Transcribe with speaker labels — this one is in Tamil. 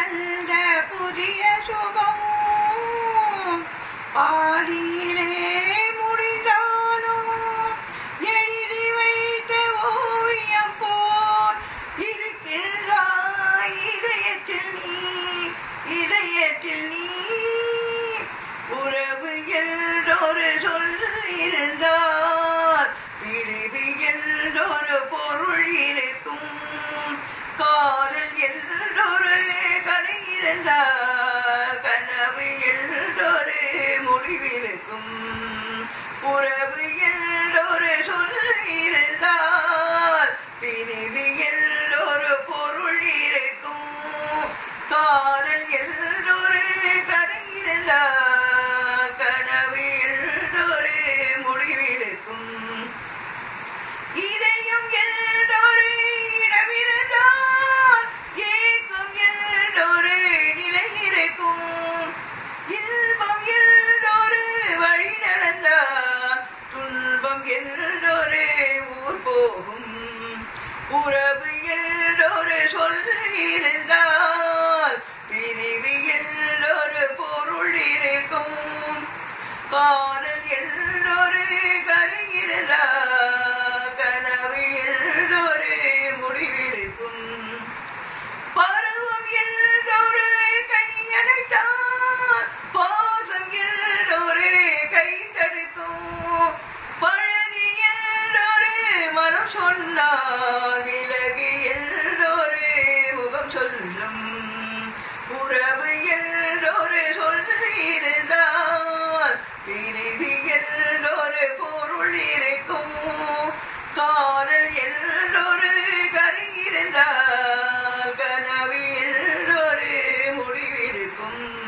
Speaker 1: தந்த புதிய சுகமும் பாதியிலே முடிந்தாலும் எழுதி வைத்த ஓவியம் போல் இருக்கின்றாய் இதயத்தில் நீ இதயத்தில் நீ உறவு என்றொரு சொல் இருந்தால் பிரிவு என்றொரு பொருள் இருக்கும் காதல் என்றொரு கலை இருந்தால் கனவு என்றொரு முடிவிருக்கும் உறவு என்றொரு சொல் இருந்தால் பிரிவு என்றொரு பொருள் இருக்கும் காதல் என்றொரு கதை இருந்தால் கனவு என்றொரு முடிவிருக்கும் இதயம் என்றொரு இடமிருந்தால் ஏக்கம் என்றொரு நிலை இருக்கும் இன்பம் என்றொரு வழி நடந்தால் துன்பம் என்றொரு ஊர் போகும் உறவு என்றொரு சொல் இருந்தால் பிரிவு என்றொரு பொருள் இருக்கும் காதல் என்றொரு கரு இருந்தால் கனவு என்றொரு முடிவிருக்கும் பருவம் என்றொரு கையடைத்தால் பாசம் என்றொரு கை தடுக்கும் பழகி என்றொரு மனம் சொன்னால் விலகு என்றொரு முகம் சொல்லும் உறவு என்றொரு சொல் இருந்தால் பிரிவு என்றொரு பொருள் இருக்கும் காதல் என்றொரு கரு இருந்தால் கனவு என்றொரு முடிவிருக்கும்